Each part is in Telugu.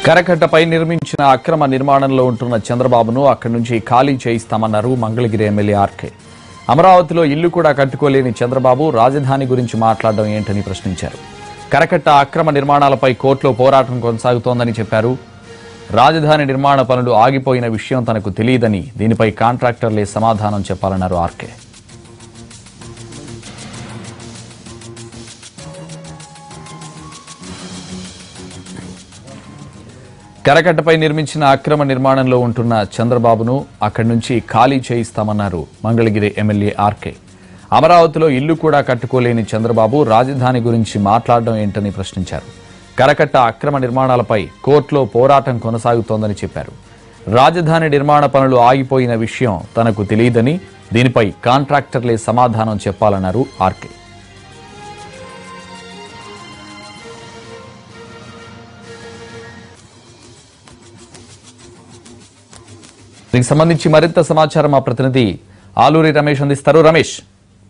కరకట్టపై నిర్మించిన అక్రమ నిర్మాణంలో ఉంటున్న చంద్రబాబును అక్కడి నుంచి ఖాళీ చేయిస్తామన్నారు మంగళగిరి ఎమ్మెల్యే ఆర్కే అమరావతిలో ఇల్లు కూడా కట్టుకోలేని చంద్రబాబు రాజధాని గురించి మాట్లాడడం ఏంటని ప్రశ్నించారు కరకట్ట అక్రమ నిర్మాణాలపై కోర్టులో పోరాటం కొనసాగుతోందని చెప్పారు రాజధాని నిర్మాణ పనులు ఆగిపోయిన విషయం తనకు తెలియదని దీనిపై కాంట్రాక్టర్లే సమాధానం చెప్పాలన్నారు ఆర్కే కరకట్టపై నిర్మించిన అక్రమ నిర్మాణంలో ఉంటున్న చంద్రబాబును అక్కడి నుంచి ఖాళీ చేయిస్తామన్నారు మంగళగిరి ఎమ్మెల్యే ఆర్కే అమరావతిలో ఇల్లు కూడా కట్టుకోలేని చంద్రబాబు రాజధాని గురించి మాట్లాడడం ఏంటని ప్రశ్నించారు కరకట్ట అక్రమ నిర్మాణాలపై కోర్టులో పోరాటం కొనసాగుతోందని చెప్పారు రాజధాని నిర్మాణ పనులు ఆగిపోయిన విషయం తనకు తెలియదని దీనిపై కాంట్రాక్టర్లే సమాధానం చెప్పాలన్నారు ఆర్కే దీనికి సంబంధించి మరింత సమాచారం మా ప్రతినిధి ఆలూరి రమేష్ అందిస్తారు రమేష్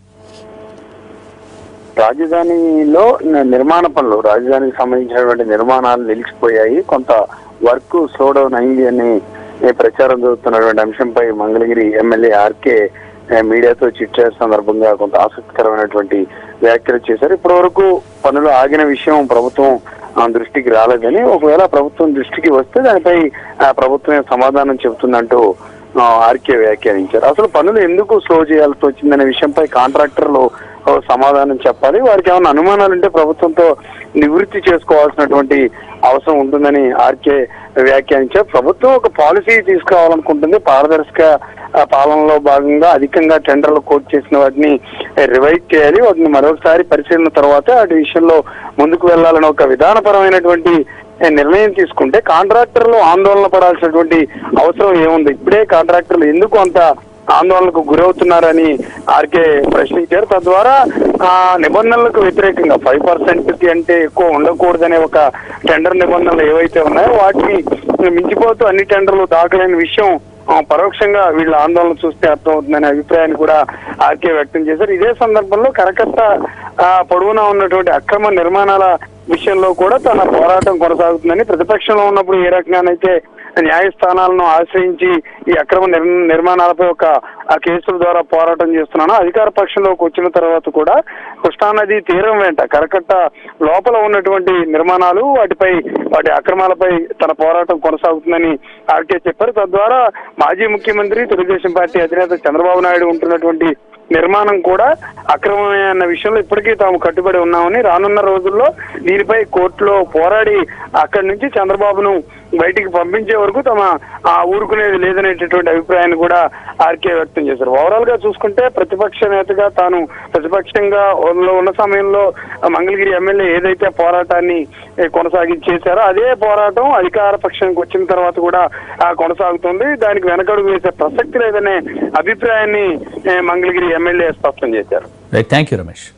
రాజధానిలో న- నిర్మాణ పనులు రాజధానికి సంబంధించినటువంటి నిర్మాణాలు నిలిచిపోయాయి కొంత వర్క్ స్లో డౌన్ అయింది అని ఏ, ప్రచారం జరుగుతున్నటువంటి అంశంపై మంగళగిరి ఎమ్మెల్యే ఆర్కే ఏ, మీడియాతో చిట్ చేసిన సందర్భంగా కొంత ఆసక్తికరమైనటువంటి వ్యాఖ్యలు చేశారు ఇప్పటి వరకు పనులు ఆగిన విషయం ప్రభుత్వం ఆ, దృష్టికి రాలేదని ఒకవేళ ప్రభుత్వం దృష్టికి వస్తే దానిపై ఆ, ప్రభుత్వమే సమాధానం చెబుతుందంటూ ఆ, ఆర్కే వ్యాఖ్యానించారు అసలు పనులు ఎందుకు స్లో చేయాల్సి వచ్చిందనే విషయంపై కాంట్రాక్టర్లు ఓ సమాధానం చెప్పాలి వారికి ఏమైనా అనుమానాలు ఉంటే ప్రభుత్వంతో నివృత్తి చేసుకోవాల్సినటువంటి అవసరం ఉంటుందని ఆర్కే వ్యాఖ్యానించారు ప్రభుత్వం ఒక పాలసీ తీసుకురావాలనుకుంటుంది పారదర్శక ఆ, పాలనలో భాగంగా అధికంగా టెండర్లు కోట్ చేసిన వాటిని రివైజ్ చేయాలి వాటిని మరొకసారి పరిశీలన తర్వాత వాటి విషయంలో ముందుకు వెళ్లాలని ఒక విధానపరమైనటువంటి ఏ, నిర్ణయం తీసుకుంటే కాంట్రాక్టర్లు ఆందోళన పడాల్సినటువంటి అవసరం ఏముంది ఇప్పుడే కాంట్రాక్టర్లు ఎందుకు అంత ఆందోళనకు గురవుతున్నారని ఆర్కే ప్రశ్నించారు తద్వారా ఆ నిబంధనలకు వ్యతిరేకంగా ఫైవ్ పర్సెంట్ కి అంటే ఎక్కువ ఉండకూడదనే ఒక టెండర్ నిబంధనలు ఏవైతే ఉన్నాయో వాటిని మించిపోతూ అన్ని టెండర్లు దాఖలైన విషయం ఆ, పరోక్షంగా వీళ్ళ ఆందోళన చూస్తే అర్థమవుతుందనే అభిప్రాయాన్ని కూడా ఆర్కే వ్యక్తం చేశారు ఇదే సందర్భంలో కరకట్ట ఆ, పొడవునా ఉన్నటువంటి అక్రమ నిర్మాణాల విషయంలో కూడా తన పోరాటం కొనసాగుతుందని ప్రతిపక్షంలో ఉన్నప్పుడు ఏ రకంగానైతే న్యాయస్థానాలను ఆశ్రయించి ఈ అక్రమ నిర్- నిర్మాణాలపై ఒక ఆ కేసుల ద్వారా పోరాటం చేస్తున్నాను అధికార పక్షంలోకి వచ్చిన తర్వాత కూడా కృష్ణానది తీరం వెంట కరకట్ట లోపల ఉన్నటువంటి నిర్మాణాలు వాటిపై వాటి అక్రమాలపై తన పోరాటం కొనసాగుతుందని ఆర్కే చెప్పారు తద్వారా మాజీ ముఖ్యమంత్రి తెలుగుదేశం పార్టీ అధినేత చంద్రబాబు నాయుడు ఉంటున్నటువంటి నిర్మాణం కూడా అక్రమమే అన్న విషయంలో ఇప్పటికీ తాము కట్టుబడి ఉన్నామని రానున్న రోజుల్లో దీనిపై కోర్టులో పోరాడి అక్కడి నుంచి చంద్రబాబును బయటికి పంపించే వరకు తమ ఆ ఊరుకునేది లేదనేటటువంటి అభిప్రాయాన్ని కూడా ఆర్కే వ్యక్తం చేశారు ఓవరాల్ గా చూసుకుంటే ప్రతిపక్ష నేతగా తాను ప్రతిపక్షంగా ఉన్న ఉన్న సమయంలో మంగళగిరి ఎమ్మెల్యే ఏదైతే పోరాటాన్ని ఏ, కొనసాగించేశారో అదే పోరాటం అధికార పక్షానికి వచ్చిన తర్వాత కూడా ఆ, కొనసాగుతుంది దానికి వెనకడుగు వేసే ప్రసక్తి లేదనే అభిప్రాయాన్ని ఏ, మంగళగిరి ఎమ్మెల్యే స్పష్టం చేశారు రైట్ థ్యాంక్ యూ రమేష్